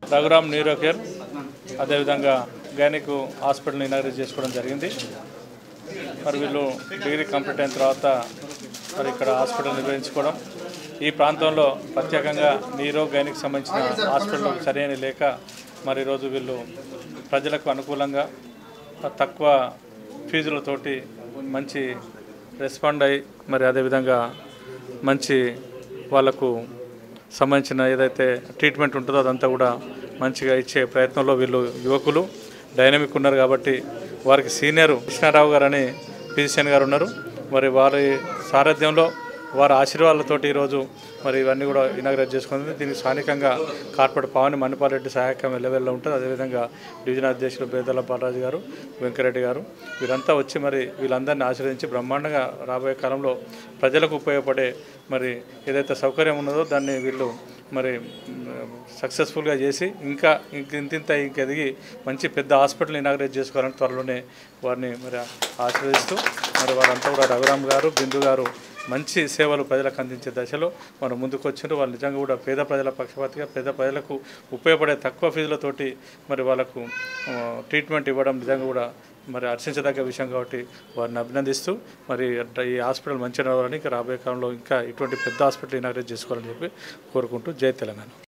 Raghuram neuro care అదేవిధంగా gynaec హాస్పిటల్ని inaugurate చేసుకోవడం జరిగింది మరి వీళ్ళు డిగ్రీ కంప్లీట్ అయిన తర్వాత మరి ఇక్కడ హాస్పిటల్ నిర్వహించుకోవడం ఈ ప్రాంతంలో ప్రత్యేకంగా నీరో గైనిక్ సంబంధించిన హాస్పిటల్ సరైన లేక మరి ఈరోజు వీళ్ళు ప్రజలకు అనుకూలంగా తక్కువ ఫీజులతోటి మంచి రెస్పాండ్ అయ్యి మరి అదేవిధంగా మంచి వాళ్ళకు సంబంధించిన ఏదైతే ట్రీట్మెంట్ ఉంటుందో అదంతా కూడా మంచిగా ఇచ్చే ప్రయత్నంలో వీళ్ళు యువకులు డైనమిక్ ఉన్నారు కాబట్టి వారికి సీనియర్ కృష్ణారావు గారు అని ఫిజిషియన్ గారు ఉన్నారు మరి వారి సారథ్యంలో వారి ఆశీర్వాదాలతోటి ఈరోజు మరి ఇవన్నీ కూడా ఇనాగ్రేట్ చేసుకుంది దీనికి స్థానికంగా కార్పొరేట్ పావని మణిపాలరెడ్డి సహాయకం వెళ్ళవెళ్ళ ఉంటుంది అదేవిధంగా డివిజన్ అధ్యక్షులు బేదల బాలరాజు గారు వెంకరెడ్డి గారు వీరంతా వచ్చి మరి వీళ్ళందరినీ ఆశీర్వదించి బ్రహ్మాండంగా రాబోయే కాలంలో ప్రజలకు ఉపయోగపడే మరి ఏదైతే సౌకర్యం ఉన్నదో దాన్ని వీళ్ళు మరి సక్సెస్ఫుల్గా చేసి ఇంకా ఇంక ఇంతింత ఇంక ఎదిగి మంచి పెద్ద హాస్పిటల్ ఇనాగ్రేట్ చేసుకోవాలని త్వరలోనే వారిని మరి ఆశీర్వదిస్తూ మరి వారంతా కూడా రఘురామ్ గారు బిందు గారు మంచి సేవలు ప్రజలకు అందించే దశలో మనం ముందుకు వచ్చిండ్రు వాళ్ళు నిజంగా కూడా పేద ప్రజల పక్షపాతిగా పేద ప్రజలకు ఉపయోగపడే తక్కువ ఫీజులతోటి మరి వాళ్ళకు ఆ, ట్రీట్మెంట్ ఇవ్వడం నిజంగా కూడా మరి హర్షించదగ్గ విషయం కాబట్టి వారిని అభినందిస్తూ మరి ఈ హాస్పిటల్ మంచిగా రావాలని ఇంకా రాబోయే కాలంలో ఇంకా ఇటువంటి పెద్ద హాస్పిటల్ ఇనాగ్రేట్ చేసుకోవాలని చెప్పి కోరుకుంటూ జై తెలంగాణ